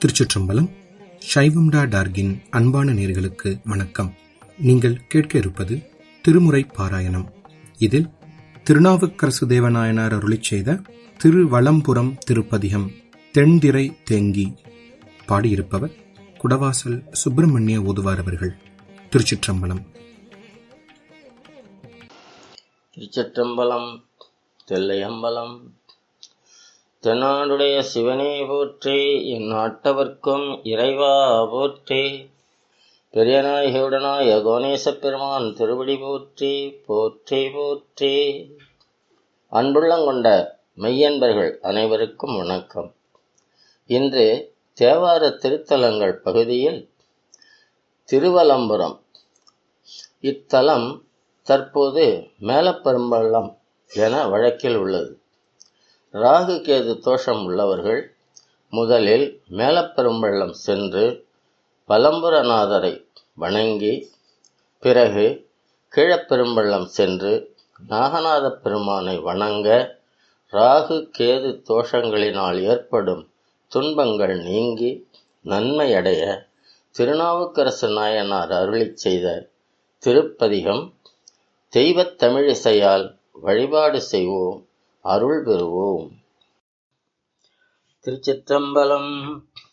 திருச்சிற்றம்பலம் சைவம்டா டார்கின் அன்பான நேர்களுக்கு வணக்கம் நீங்கள் கேட்க இருப்பது திருமுறை பாராயணம் இதில் திருநாவுக்கரசு தேவநாயனார் அருளிச் செய்த திருவளம்புரம் திருப்பதிகம் தென்திரை தேங்கி பாடியிருப்பவர் குடவாசல் சுப்பிரமணிய ஓதுவார் அவர்கள் திருச்சிற்றம்பலம் திருச்சிற்றம்பலம் தில்லையம்பலம் தென்னாடுடைய சிவனே போற்றி என் நாட்டவர்க்கும் இறைவா போற்றி பெரியநாயகியுடனாய கோணேசப் பெருமான் திருவடி போற்றி போற்றி போற்றி அன்புள்ளங்கொண்ட மெய்யன்பர்கள் அனைவருக்கும் வணக்கம் இன்று தேவார திருத்தலங்கள் பகுதியில் திருவலம்புரம் இத்தலம் தற்போது மேலப்பெரும்பள்ளம் என வழக்கில் உள்ளது ராகு கேது தோஷம் உள்ளவர்கள் முதலில் மேலப்பெரும்பள்ளம் சென்று பலம்புரநாதரை வணங்கி பிறகு கீழப்பெரும்பள்ளம் சென்று நாகநாத பெருமானை வணங்க ராகு கேது தோஷங்களினால் ஏற்படும் துன்பங்கள் நீங்கி நன்மையடைய திருநாவுக்கரசு நாயனார் அருளிச் செய்த திருப்பதிகம் தெய்வத் தமிழிசையால் வழிபாடு செய்வோம் அருள் பெறுவோம் திருச்சிற்றம்பலம்